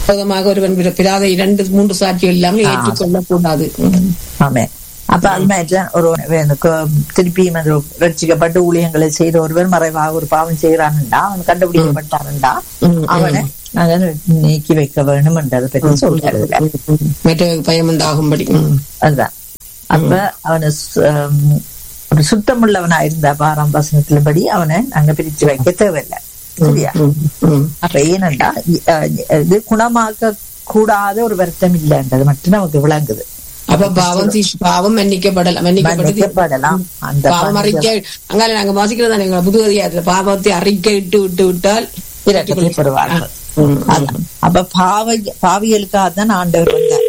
விரோதமாக ஒருவன் பிற- பிறாத இரண்டு மூன்று சாட்சிகள் இல்லாமல் ஆ. ஏற்றுக்கொள்ளக் கூடாது ம். ஆமே அப்ப அது மாதிரி தான் ஒரு எனக்கு திருப்பியும் அது ரட்சிக்கப்பட்டு ஊழியங்களை செய்த ஒருவர் மறைவாக ஒரு பாவம் செய்கிறான்டா அவன் கண்டுபிடிக்கப்பட்டான்டா ம், அவனை நாங்க நீக்கி வைக்க வேணும் என்றதை பற்றி சொல்றது மற்ற பயம் உண்டாகும்படி ம். அதுதான் அப்ப அவனை சு- ஆம், ஒரு சுத்தமுள்ளவனா இருந்தா பாராம் வசனத்தின்படி அவனை நாங்க பிரிச்சு வைக்க தேவையில்லை சரியா ம், ம். அப்ப ஏனண்டா இ- அஹ் இது குணமாக்க கூடாத ஒரு வருத்தம் இல்லைன்றது மட்டும் நமக்கு விளங்குது அப்ப பாவம் தீ- பாவம் மன்னிக்கப்படலாம் மன்னிக்கப்பட்டது மன்னிக்கப்படலாம் அந்த பாவம் பஞ்ச- அறிக்கை அங்கால நாங்க வாசிக்கிறதா எங்க புது அதிகாரத்துல பாவத்தை அறிக்கை இட்டு விட்டு விட்டால் இரக்கத்தை பெறுவார்கள் ம், அதான். அப்ப பாவை பாவிகளுக்காக தான் ஆண்டவர் வந்தார்